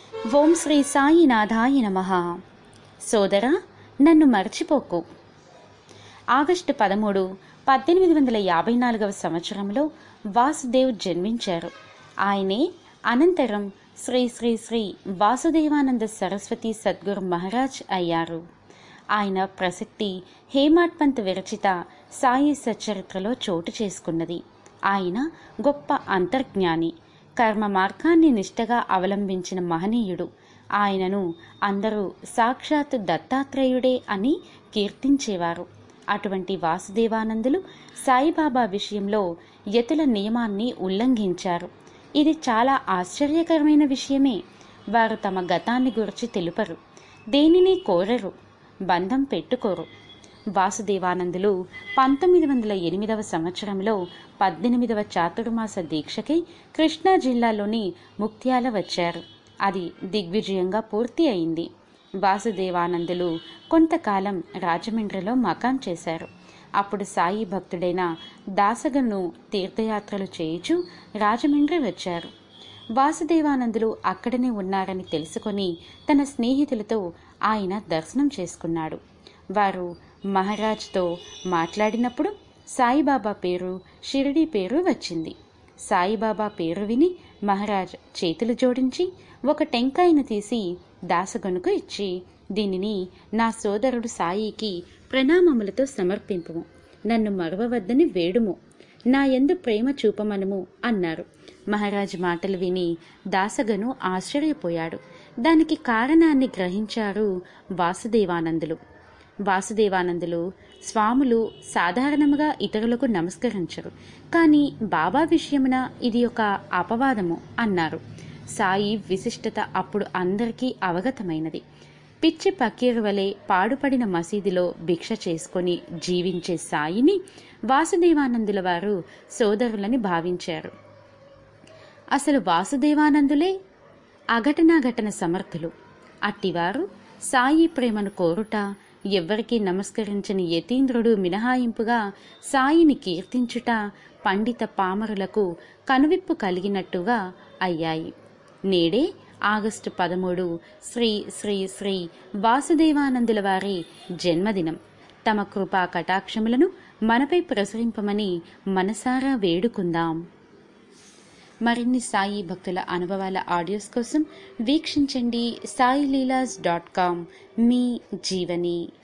ఓం శ్రీ సాయినాథాయ నమ సోదరా నన్ను మర్చిపోకు ఆగస్టు పదమూడు పద్దెనిమిది వందల యాభై నాలుగవ సంవత్సరంలో వాసుదేవ్ జన్మించారు ఆయనే అనంతరం శ్రీ శ్రీ శ్రీ వాసుదేవానంద సరస్వతి సద్గురు మహారాజ్ అయ్యారు ఆయన ప్రసక్తి హేమాడ్ పంత్ విరచిత సాయి సచరిత్రలో చోటు చేసుకున్నది ఆయన గొప్ప అంతర్జ్ఞాని కర్మ మార్గాన్ని నిష్టగా అవలంబించిన మహనీయుడు ఆయనను అందరూ సాక్షాత్ దత్తాత్రేయుడే అని కీర్తించేవారు అటువంటి వాసుదేవానందులు సాయిబాబా విషయంలో యతుల నియమాన్ని ఉల్లంఘించారు ఇది చాలా ఆశ్చర్యకరమైన విషయమే వారు తమ గతాన్ని గురించి తెలుపరు దేనిని కోరరు బంధం పెట్టుకోరు వాసుదేవానందులు పంతొమ్మిది వందల ఎనిమిదవ సంవత్సరంలో పద్దెనిమిదవ చాతుర్మాస దీక్షకై కృష్ణా జిల్లాలోని ముక్త్యాల వచ్చారు అది దిగ్విజయంగా పూర్తి అయింది వాసుదేవానందులు కొంతకాలం రాజమండ్రిలో మకాం చేశారు అప్పుడు సాయి భక్తుడైన దాసగను తీర్థయాత్రలు చేయుచు రాజమండ్రి వచ్చారు వాసుదేవానందులు అక్కడనే ఉన్నారని తెలుసుకొని తన స్నేహితులతో ఆయన దర్శనం చేసుకున్నాడు వారు మహారాజ్తో మాట్లాడినప్పుడు సాయిబాబా పేరు షిరిడి పేరు వచ్చింది సాయిబాబా పేరు విని మహారాజ్ చేతులు జోడించి ఒక టెంకాయను తీసి దాసగనుకు ఇచ్చి దీనిని నా సోదరుడు సాయికి ప్రణామములతో సమర్పింపుము నన్ను మరవవద్దని వేడుము నా ఎందు ప్రేమ చూపమనుము అన్నారు మహారాజ్ మాటలు విని దాసగను ఆశ్చర్యపోయాడు దానికి కారణాన్ని గ్రహించారు వాసుదేవానందులు వాసుదేవానందులు స్వాములు సాధారణముగా ఇతరులకు నమస్కరించరు కానీ బాబా విషయమున ఇది ఒక అపవాదము అన్నారు సాయి విశిష్టత అప్పుడు అందరికీ అవగతమైనది పిచ్చి పకీరు వలె పాడుపడిన మసీదులో భిక్ష చేసుకొని జీవించే సాయిని వాసుదేవానందుల వారు సోదరులని భావించారు అసలు వాసుదేవానందులే అఘటనాఘటన సమర్థులు అట్టివారు సాయి ప్రేమను కోరుట ఎవ్వరికీ నమస్కరించని యతీంద్రుడు మినహాయింపుగా సాయిని కీర్తించుట పండిత పామరులకు కనువిప్పు కలిగినట్టుగా అయ్యాయి నేడే ఆగస్టు పదమూడు శ్రీ శ్రీ శ్రీ వాసుదేవానందుల వారి జన్మదినం తమ కృపా కటాక్షములను మనపై ప్రసరింపమని మనసారా వేడుకుందాం మరిన్ని సాయి భక్తుల అనుభవాల ఆడియోస్ కోసం వీక్షించండి సాయి లీలాస్ డాట్ కామ్ మీ జీవని